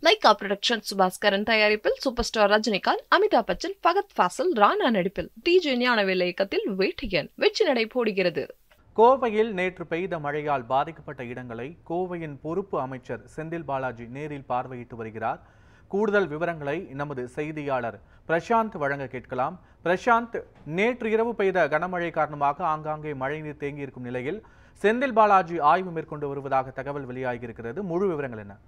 Lyca production Subaskaran தயாரிப்பில் super star Rajinikanth Amitabh Bachchan Fahadh Faasil Rana நடிப்பில் TJ Gnanavel இயக்கத்தில் வேட்டியன் வெற்றி நடை போடுகிறது கோவையில் நேற்று பெய்த மழையால் பாதிக்கப்பட்ட இடங்களை கோவையின் பொறுப்பு அமைச்சர் செந்தில் பாலாஜி நேரில் பார்வையிட்டு வருகிறார் கூடுதல் விவரங்களை நமது செய்தியாளர் பிரசாந்த் வழங்க கேட்கலாம் பிரசாந்த் நேற்று இரவு பெய்த கனமழை காரணமாக ஆங்காங்கே மழைநீர் தேங்கியிருக்கும் நிலையில் செந்தில் பாலாஜி ஆய்வு மேற்கொண்டு வருவதாக தகவல் வெளியாகியிருக்கிறது முழு விவரங்கள் என்ன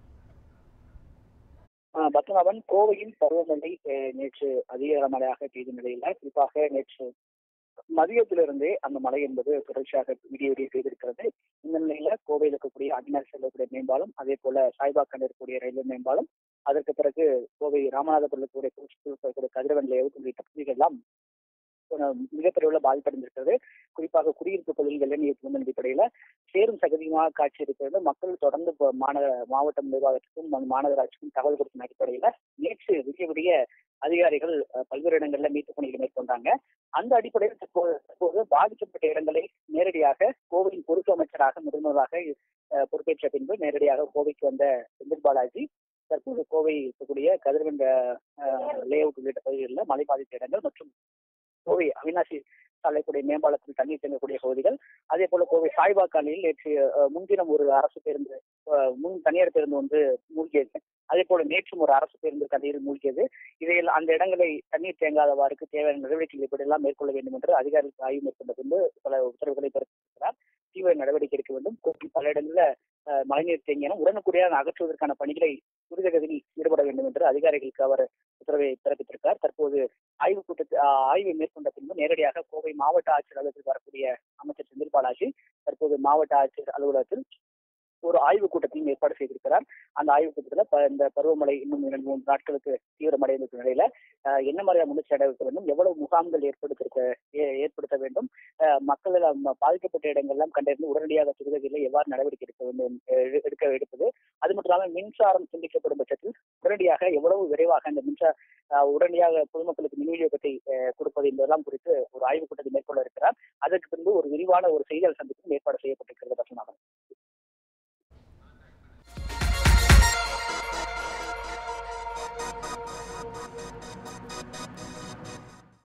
ஆஹ் பத்மநாபன் கோவையில் பருவமழை அஹ், நேற்று அதிக மழையாக பெய்த நிலையில குறிப்பாக நேற்று மதியத்திலிருந்தே அந்த மழை என்பது தொடர்ச்சியாக விடிய விடிய பெய்திருக்கிறது இந்த நிலையில கோவையில் இருக்கக்கூடிய அடிநாள் செல்லக்கூடிய மேம்பாலம் அதே போல சாய்பாக்கன் இருக்கக்கூடிய ரயில்வே மேம்பாலம் அதற்கு பிறகு கோவை ராமநாதபுரம் இருக்கக்கூடிய கோச்சிக்குள் இருக்கக்கூடிய கதிரவன் லேஅவுட் உள்ளிட்ட பகுதிகள் எல்லாம் அஹ், மிகப்பெரிய அளவுல பாதிப்படைந்திருக்கிறது குறிப்பாக குடியிருப்பு பகுதிகள் வெள்ள நீர் புகுந்த அடிப்படையில சேரும் சகதியுமாக காட்சி இருக்கிறது மக்கள் தொடர்ந்து இப்ப மாநகர மாவட்ட நிர்வாகத்துக்கும் மா- மாநகராட்சிக்கும் தகவல் கொடுத்த அடிப்படையில நேற்று விடிய விடிய அதிகாரிகள் அஹ், பல்வேறு இடங்கள்ல மீட்பு பணிகளை மேற்கொண்டாங்க அந்த அடிப்படையில் தற்போது தற்போது பாதிக்கப்பட்ட இடங்களை நேரடியாக கோவையின் பொறுப்பு அமைச்சராக முதல்வராக அஹ், பொறுப்பேற்ற பின்பு நேரடியாக கோவைக்கு வந்த செந்தில் பாலாஜி தற்போது கோவை இருக்கக்கூடிய கதிரவன் லேஅவுட் உள்ளிட்ட பகுதிகளில் மழை பாதித்த இடங்கள் மற்றும் கோவை அவினாசி சாலைக்கூடிய மேம்பாலத்தில் தண்ணீர் தேங்கக்கூடிய பகுதிகள் அதே போல கோவை சாய்பாக்காலையில் நேற்று அஹ், முன்தினம் ஒரு அரசு பேருந்து அஹ், முன் தனியார் பேருந்து வந்து மூழ்கியது அதே போல நேற்றும் ஒரு அரசு பேருந்து தண்ணீரில் மூழ்கியது இதையில் அந்த இடங்களை தண்ணீர் தேங்காதவாறுக்கு தேவையான நடவடிக்கைகள் இப்படியெல்லாம் மேற்கொள்ள வேண்டும் என்று அதிகாரிகள் ஆய்வு மேற்கொண்ட பின்பு பல உத்தரவுகளை பிறப்பித்திருக்கிறார் தீவிர நடவடிக்கை எடுக்க வேண்டும் கோவில் பல இடங்களில் அஹ், மழைநீர் தேங்கியன உடனுக்குடியாக அகற்றுவதற்கான பணிகளை துரிதகதியில் ஈடுபட வேண்டும் என்று அதிகாரிகளுக்கு அவர் உத்தரவை பிறப்பித்திருக்கிறார் தற்போது ஆய்வு கூட்டத்தில் ஆஹ், ஆய்வை மேற்கொண்ட பின்பு நேரடியாக கோவை மாவட்ட ஆட்சியர் அலுவலகத்தில் வரக்கூடிய அமைச்சர் செந்தில் பாலாஜி தற்போது மாவட்ட ஆட்சியர் அலுவலகத்தில் ஒரு ஆய்வு கூட்டத்தையும் ஏற்பாடு செய்திருக்கிறார் அந்த ஆய்வு கூட்டத்தில் ப- இந்த பருவமழை இன்னும் இரண்டு மூன்று நாட்களுக்கு தீவிரமடைந்த நிலையில ஆஹ், என்ன மாதிரியான முன்னெச்சரிக்கை எடுக்க வேண்டும் எவ்வளவு முகாம்கள் ஏற்படுத்திருக்க ஏ- ஏற்படுத்த வேண்டும் ஆஹ், மக்கள் எல்லாம் பாதிக்கப்பட்ட இடங்கள்லாம் கண்டறிந்து உடனடியாக துரிதத்தில் எவ்வாறு நடவடிக்கை எடுக்க வேண்டும் எ- எடுக்க எடுப்பது அது மட்டும் இல்லாமல் மின்சாரம் துண்டிக்கப்படும் பட்சத்தில் உடனடியாக எவ்வளவு விரைவாக அந்த மின்சார ஆஹ், உடனடியாக பொதுமக்களுக்கு மின் விநியோகத்தை ஆஹ், கொடுப்பது என்பதெல்லாம் குறித்து ஒரு ஆய்வுக் கூட்டத்தை மேற்கொள்ள இருக்கிறார் அதற்கு பின்பு ஒரு விரிவான ஒரு செய்தியாளர் சந்திப்பும் ஏற்பாடு செய்யப்பட்டிருக்கிறது பத்மநாபன்